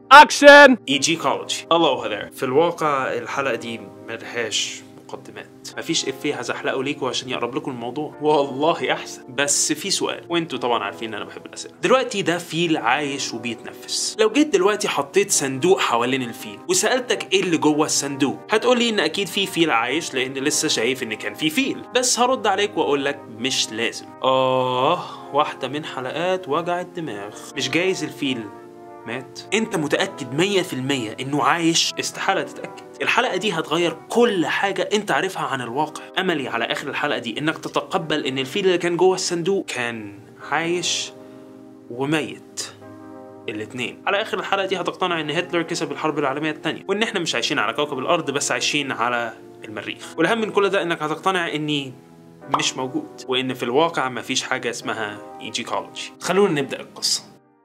اكشن ايجيكولوجي الله there في الواقع الحلقة دي ملهاش مقدمات مفيش افيه هزحلقه ليكوا عشان يقرب لكم الموضوع والله احسن بس في سؤال وانتوا طبعا عارفين ان انا بحب الاسئله دلوقتي ده فيل عايش وبيتنفس لو جيت دلوقتي حطيت صندوق حوالين الفيل وسالتك ايه اللي جوه الصندوق هتقولي ان اكيد في فيل عايش لان لسه شايف ان كان في فيل بس هرد عليك واقول لك مش لازم اه واحده من حلقات وجع الدماغ مش جايز الفيل مات انت متاكد 100% انه عايش استحاله تتاكد الحلقه دي هتغير كل حاجه انت عارفها عن الواقع املي على اخر الحلقه دي انك تتقبل ان الفيل اللي كان جوه الصندوق كان عايش وميت الاثنين على اخر الحلقه دي هتقتنع ان هتلر كسب الحرب العالميه الثانيه وان احنا مش عايشين على كوكب الارض بس عايشين على المريخ والاهم من كل ده انك هتقتنع اني مش موجود وان في الواقع مفيش حاجه اسمها ايجيكولوجي خلونا نبدا القصه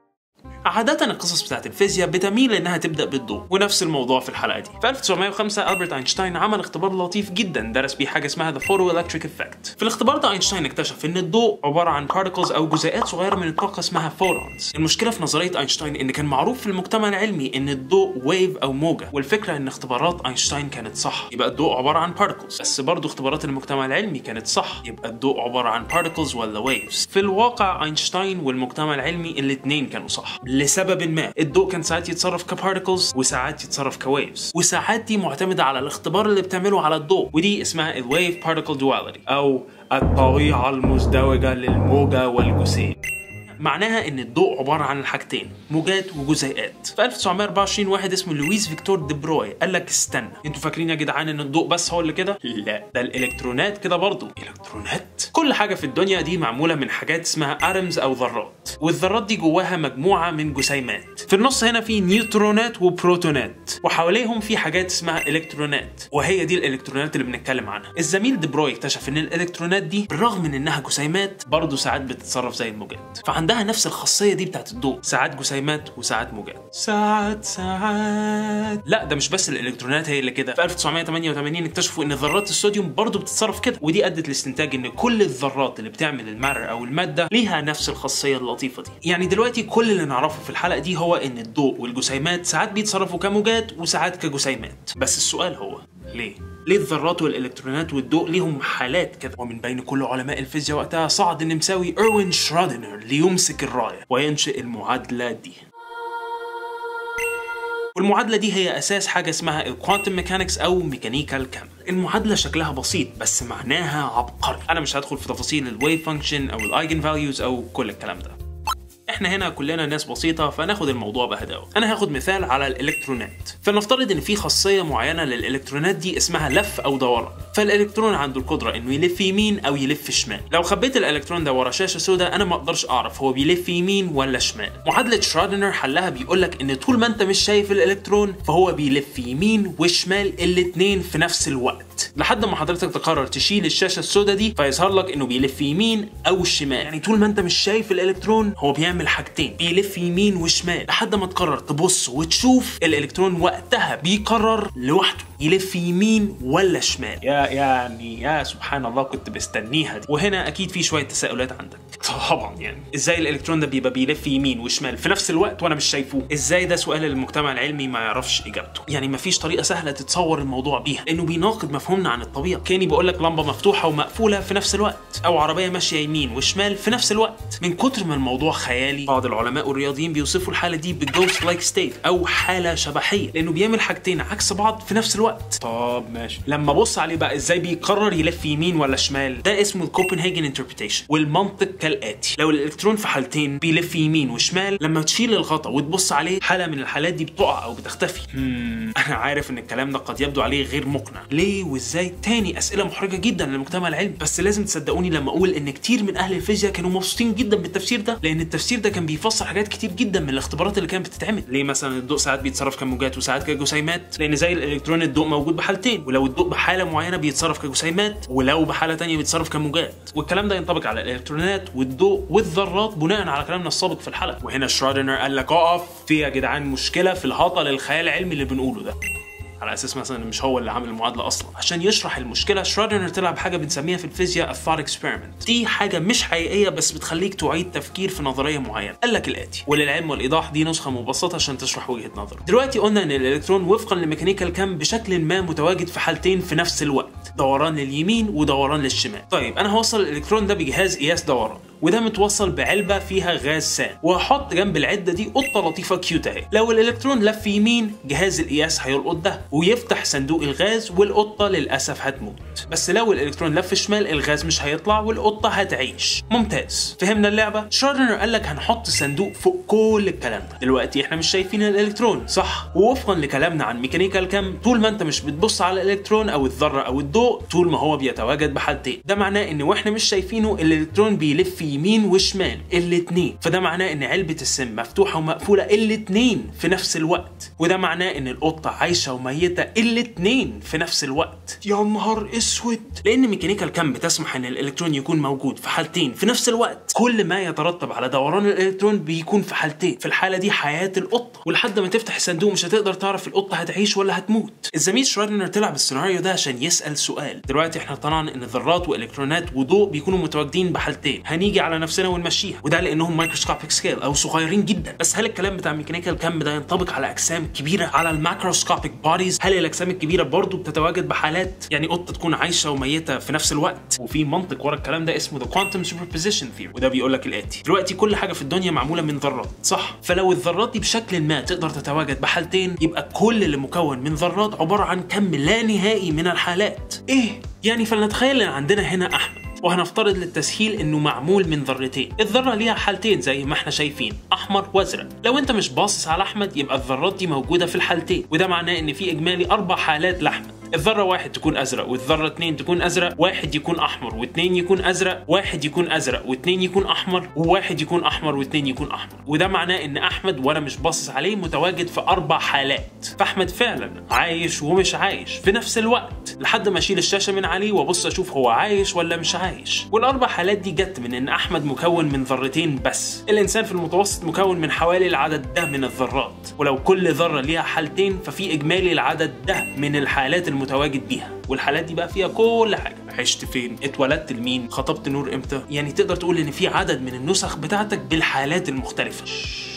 عادة القصص بتاعت الفيزياء بتميل انها تبدا بالضوء ونفس الموضوع في الحلقه دي في 1905 البرت اينشتاين عمل اختبار لطيف جدا درس بيه حاجه اسمها ذا فوتو الكتريك افكت في الاختبار ده اينشتاين اكتشف ان الضوء عباره عن بارتكلز او جزيئات صغيره من الطاقه اسمها فوتونز المشكله في نظريه اينشتاين ان كان معروف في المجتمع العلمي ان الضوء ويف او موجه والفكره ان اختبارات اينشتاين كانت صح يبقى الضوء عباره عن بارتكلز بس برضه اختبارات المجتمع العلمي كانت صح يبقى الضوء عباره عن بارتكلز ولا ويفز في الواقع اينشتاين والمجتمع العلمي الاثنين كانوا صح لسبب ما الضوء كان ساعات يتصرف كبارتكلز وساعات يتصرف كويفز وساعات دي معتمده على الاختبار اللي بتعمله على الضوء ودي اسمها الويف بارتكل دواليتي او الطبيعه المزدوجه للموجه والجسيم معناها ان الضوء عباره عن الحاجتين موجات وجزيئات في 1924 واحد اسمه لويس فيكتور دي بروي قال لك استنى انتوا فاكرين يا جدعان ان الضوء بس هو اللي كده لا ده الالكترونات كده برضه الكترونات كل حاجه في الدنيا دي معموله من حاجات اسمها اتمز او ذرات والذرات دي جواها مجموعه من جسيمات في النص هنا في نيوترونات وبروتونات وحواليهم في حاجات اسمها الكترونات وهي دي الالكترونات اللي بنتكلم عنها الزميل دي بروي اكتشف ان الالكترونات دي بالرغم من انها جسيمات برضه ساعات بتتصرف زي الموجات فعندها نفس الخاصيه دي بتاعت الضوء ساعات جسيمات وساعات موجات ساعات ساعات لا ده مش بس الالكترونات هي اللي كده في 1988 اكتشفوا ان ذرات الصوديوم برضه بتتصرف كده ودي ادت لاستنتاج ان كل الذرات اللي بتعمل المر او الماده ليها نفس الخاصيه اللطيفه دي يعني دلوقتي كل اللي نعرفه في الحلقه دي هو ان الضوء والجسيمات ساعات بيتصرفوا كموجات وساعات كجسيمات بس السؤال هو ليه ليه الذرات والالكترونات والضوء ليهم حالات كده ومن بين كل علماء الفيزياء وقتها صعد النمساوي اروين شرودنر ليمسك الرايه وينشئ المعادله دي والمعادلة دي هي أساس حاجة اسمها الكوانتم ميكانكس أو ميكانيكا الكم المعادلة شكلها بسيط بس معناها عبقري أنا مش هدخل في تفاصيل الويف فانكشن أو الايجن فاليوز أو كل الكلام ده احنا هنا كلنا ناس بسيطة فناخد الموضوع بهداوة انا هاخد مثال على الالكترونات فلنفترض ان في خاصية معينة للالكترونات دي اسمها لف او دوران فالالكترون عنده القدرة انه يلف يمين او يلف شمال لو خبيت الالكترون ده ورا شاشة سوداء انا ما اقدرش اعرف هو بيلف يمين ولا شمال معادلة شرودنر حلها بيقول لك ان طول ما انت مش شايف الالكترون فهو بيلف يمين وشمال الاتنين في نفس الوقت لحد ما حضرتك تقرر تشيل الشاشه السوداء دي فيظهر لك انه بيلف يمين او شمال يعني طول ما انت مش شايف الالكترون هو بيعمل حاجتين بيلف يمين وشمال لحد ما تقرر تبص وتشوف الالكترون وقتها بيقرر لوحده يلف يمين ولا شمال يا يعني يا سبحان الله كنت مستنيها دي وهنا اكيد في شويه تساؤلات عندك طبعا يعني ازاي الالكترون ده بيبقى بيلف يمين وشمال في نفس الوقت وانا مش شايفه ازاي ده سؤال المجتمع العلمي ما يعرفش اجابته يعني مفيش طريقه سهله تتصور الموضوع بيها لانه بيناقض مفهومنا عن الطبيعه كاني بقول لك لمبه مفتوحه ومقفوله في نفس الوقت او عربيه ماشيه يمين وشمال في نفس الوقت من كتر ما الموضوع خيالي بعض العلماء والرياضيين بيوصفوا الحاله دي بالجوست لايك ستيت او حاله شبحيه لانه بيعمل حاجتين عكس بعض في نفس الوقت طب ماشي لما ابص عليه بقى ازاي بيقرر يلف يمين ولا شمال ده اسمه الكوبنهاجن انتربريتيشن والمنطق كالاتي لو الالكترون في حالتين بيلف يمين وشمال لما تشيل الغطا وتبص عليه حاله من الحالات دي بتقع او بتختفي مم. انا عارف ان الكلام ده قد يبدو عليه غير مقنع ليه وازاي تاني اسئله محرجه جدا للمجتمع العلمي بس لازم تصدقوني لما اقول ان كتير من اهل الفيزياء كانوا مبسوطين جدا بالتفسير ده لان التفسير ده كان بيفسر حاجات كتير جدا من الاختبارات اللي كانت بتتعمل ليه مثلا الضوء ساعات بيتصرف كموجات وساعات كجسيمات لان زي الالكترون الضوء موجود بحالتين ولو الضوء بحاله معينه بيتصرف كجسيمات ولو بحاله تانية بيتصرف كموجات والكلام ده ينطبق على الالكترونات والضوء والذرات بناء على كلامنا السابق في الحلقه وهنا شرودنر قال لك اقف في يا جدعان مشكله في الهطل الخيال العلمي اللي بنقوله ده على اساس مثلا إن مش هو اللي عامل المعادله اصلا عشان يشرح المشكله شرودنجر طلع بحاجه بنسميها في الفيزياء الثought اكسبيرمنت دي حاجه مش حقيقيه بس بتخليك تعيد تفكير في نظريه معينه قال لك الاتي وللعلم والايضاح دي نسخه مبسطه عشان تشرح وجهه نظر دلوقتي قلنا ان الالكترون وفقا لميكانيكا الكم بشكل ما متواجد في حالتين في نفس الوقت دوران لليمين ودوران للشمال طيب انا هوصل الالكترون ده بجهاز قياس دوران وده متوصل بعلبه فيها غاز سام وهحط جنب العده دي قطه لطيفه كيوت اهي لو الالكترون لف يمين جهاز القياس هيلقط ده ويفتح صندوق الغاز والقطه للاسف هتموت بس لو الالكترون لف شمال الغاز مش هيطلع والقطه هتعيش ممتاز فهمنا اللعبه شرودنجر قال لك هنحط صندوق فوق كل الكلام ده دلوقتي احنا مش شايفين الالكترون صح ووفقا لكلامنا عن ميكانيكا الكم طول ما انت مش بتبص على الالكترون او الذره او الضوء طول ما هو بيتواجد بحالتين ده معناه ان واحنا مش شايفينه الالكترون بيلف يمين وشمال الاتنين فده معناه ان علبه السم مفتوحه ومقفوله الاتنين في نفس الوقت وده معناه ان القطه عايشه وميته الاتنين في نفس الوقت يا نهار اسود لان ميكانيكا الكم بتسمح ان الالكترون يكون موجود في حالتين في نفس الوقت كل ما يترتب على دوران الالكترون بيكون في حالتين في الحاله دي حياه القطه ولحد ما تفتح الصندوق مش هتقدر تعرف القطه هتعيش ولا هتموت الزميل شرودنجر طلع بالسيناريو ده عشان يسال سؤال دلوقتي احنا طلعنا ان ذرات والكترونات وضوء بيكونوا متواجدين بحالتين هنيجي على نفسنا ونمشيها وده لانهم مايكروسكوبيك سكيل او صغيرين جدا بس هل الكلام بتاع ميكانيكا الكم ده ينطبق على اجسام كبيره على الماكروسكوبيك بوديز هل الاجسام الكبيره برضو بتتواجد بحالات يعني قطه تكون عايشه وميته في نفس الوقت وفي منطق ورا الكلام ده اسمه ذا كوانتم سوبربوزيشن ثيوري وده بيقول لك الاتي دلوقتي كل حاجه في الدنيا معموله من ذرات صح فلو الذرات دي بشكل ما تقدر تتواجد بحالتين يبقى كل اللي مكون من ذرات عباره عن كم لا نهائي من الحالات ايه يعني فلنتخيل ان عندنا هنا احمد وهنفترض للتسهيل انه معمول من ذرتين الذره ليها حالتين زي ما احنا شايفين احمر وازرق لو انت مش باصص على احمد يبقى الذرات دي موجوده في الحالتين وده معناه ان في اجمالي اربع حالات لاحمد الذرة واحد تكون أزرق والذرة اتنين تكون أزرق واحد يكون أحمر واتنين يكون أزرق واحد يكون أزرق واتنين يكون أحمر وواحد يكون أحمر واتنين يكون أحمر وده معناه إن أحمد وأنا مش باصص عليه متواجد في أربع حالات فأحمد فعلا عايش ومش عايش في نفس الوقت لحد ما أشيل الشاشة من عليه وأبص أشوف هو عايش ولا مش عايش والأربع حالات دي جت من إن أحمد مكون من ذرتين بس الإنسان في المتوسط مكون من حوالي العدد ده من الذرات ولو كل ذرة ليها حالتين ففي إجمالي العدد ده من الحالات المتواجد بيها والحالات دي بقى فيها كل حاجه عشت فين اتولدت لمين خطبت نور امتى يعني تقدر تقول ان في عدد من النسخ بتاعتك بالحالات المختلفه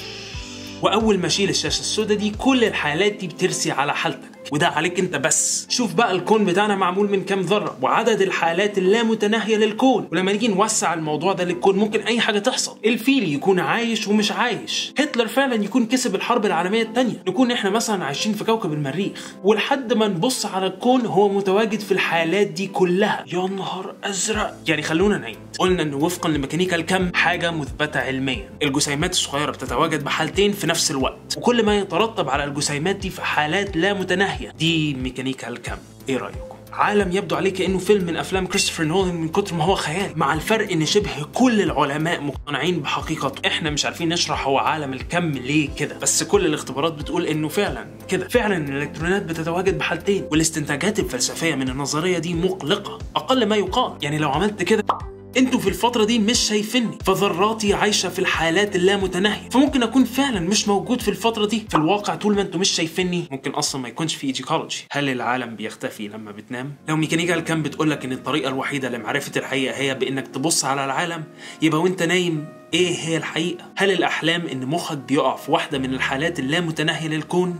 واول ما اشيل الشاشه السوداء دي كل الحالات دي بترسي على حالتك وده عليك انت بس شوف بقى الكون بتاعنا معمول من كام ذره وعدد الحالات اللامتناهيه للكون ولما نيجي نوسع الموضوع ده للكون ممكن اي حاجه تحصل الفيل يكون عايش ومش عايش هتلر فعلا يكون كسب الحرب العالميه الثانيه نكون احنا مثلا عايشين في كوكب المريخ ولحد ما نبص على الكون هو متواجد في الحالات دي كلها يا نهار ازرق يعني خلونا نعيد قلنا ان وفقا لميكانيكا الكم حاجه مثبته علميا الجسيمات الصغيره بتتواجد بحالتين في نفس الوقت وكل ما يترتب على الجسيمات دي في حالات لا متناهيه دي ميكانيكا الكم ايه رايكم عالم يبدو عليه كانه فيلم من افلام كريستوفر نولان من كتر ما هو خيال مع الفرق ان شبه كل العلماء مقتنعين بحقيقته احنا مش عارفين نشرح هو عالم الكم ليه كده بس كل الاختبارات بتقول انه فعلا كده فعلا الالكترونات بتتواجد بحالتين والاستنتاجات الفلسفيه من النظريه دي مقلقه اقل ما يقال يعني لو عملت كده انتوا في الفترة دي مش شايفيني فذراتي عايشة في الحالات اللامتناهية فممكن اكون فعلا مش موجود في الفترة دي في الواقع طول ما انتوا مش شايفيني ممكن اصلا ما يكونش في ايجيكولوجي هل العالم بيختفي لما بتنام لو ميكانيكا الكم بتقولك ان الطريقة الوحيدة لمعرفة الحقيقة هي بانك تبص على العالم يبقى وانت نايم ايه هي الحقيقة هل الاحلام ان مخك بيقع في واحدة من الحالات اللامتناهية للكون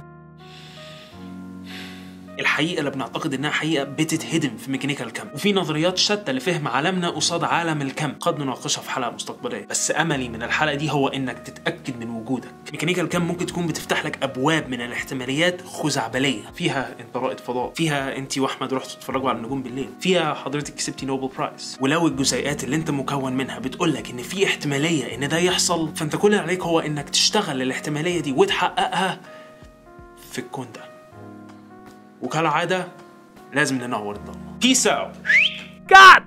الحقيقه اللي بنعتقد انها حقيقه بتتهدم في ميكانيكا الكم وفي نظريات شتى لفهم عالمنا قصاد عالم الكم قد نناقشها في حلقه مستقبليه بس املي من الحلقه دي هو انك تتاكد من وجودك ميكانيكا الكم ممكن تكون بتفتح لك ابواب من الاحتماليات خزعبليه فيها انت رائد فضاء فيها انت واحمد رحتوا تتفرجوا على النجوم بالليل فيها حضرتك كسبتي نوبل برايز ولو الجزيئات اللي انت مكون منها بتقول لك ان في احتماليه ان ده يحصل فانت كل اللي عليك هو انك تشتغل الاحتماليه دي وتحققها في الكون ده وكالعادة لازم ننور الضلمة بيس اوت God